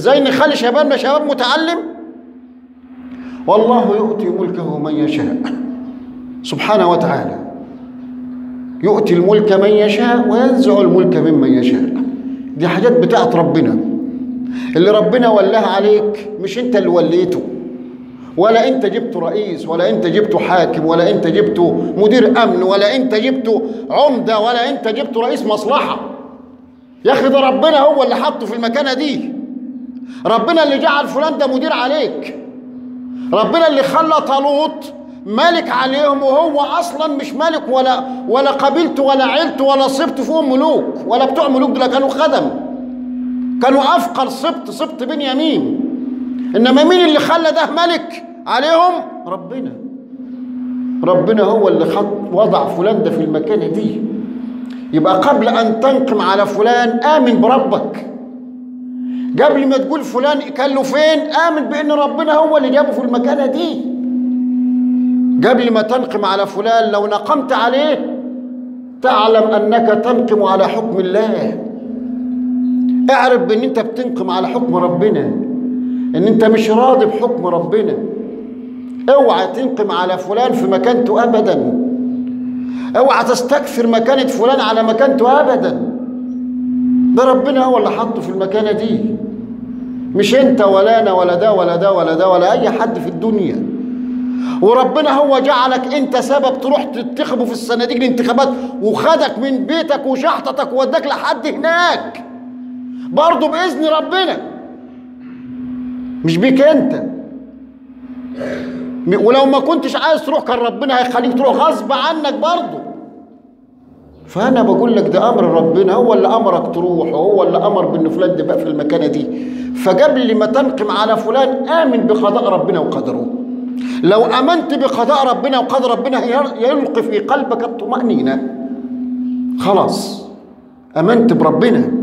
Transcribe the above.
زي نخلي شبابنا شباب متعلم والله يؤتي ملكه من يشاء سبحانه وتعالى يؤتي الملك من يشاء وينزع الملك ممن يشاء دي حاجات بتاعت ربنا اللي ربنا ولاها عليك مش انت اللي وليته ولا انت جبته رئيس ولا انت جبته حاكم ولا انت جبته مدير امن ولا انت جبته عمده ولا انت جبته رئيس مصلحه يا اخي ده ربنا هو اللي حطه في المكانه دي ربنا اللي جعل فلان ده مدير عليك ربنا اللي خلى طالوت ملك عليهم وهو اصلا مش ملك ولا ولا قبيلته ولا عيلته ولا صبته فيهم ملوك ولا بتوع ملوك دول كانوا خدم كانوا افقر سبط سبط بنيامين انما مين اللي خلى ده ملك عليهم ربنا ربنا هو اللي خط وضع فلان ده في المكانه دي يبقى قبل ان تنقم على فلان امن بربك قبل ما تقول فلان كان له فين امن بان ربنا هو اللي جابه في المكانه دي قبل ما تنقم على فلان لو نقمت عليه تعلم انك تنقم على حكم الله اعرف بان انت بتنقم على حكم ربنا ان انت مش راضي بحكم ربنا اوعى تنقم على فلان في مكانته ابدا اوعى تستكثر مكانة فلان على مكانته ابدا ده ربنا هو اللي حطه في المكانة دي مش انت ولا انا ولا ده ولا ده ولا ده ولا اي حد في الدنيا وربنا هو جعلك انت سبب تروح تنتخبه في الصناديق الانتخابات وخدك من بيتك وشحطتك ووداك لحد هناك برضه باذن ربنا مش بيك انت ولو ما كنتش عايز تروح كان ربنا هيخليك تروح غصب عنك برضه فانا بقول لك ده امر ربنا هو اللي امرك تروح وهو اللي امر بان فلان ده بقى في المكانه دي فقبل ما تنقم على فلان امن بقضاء ربنا وقدره لو امنت بقضاء ربنا وقدر ربنا يلقي في قلبك الطمانينه خلاص امنت بربنا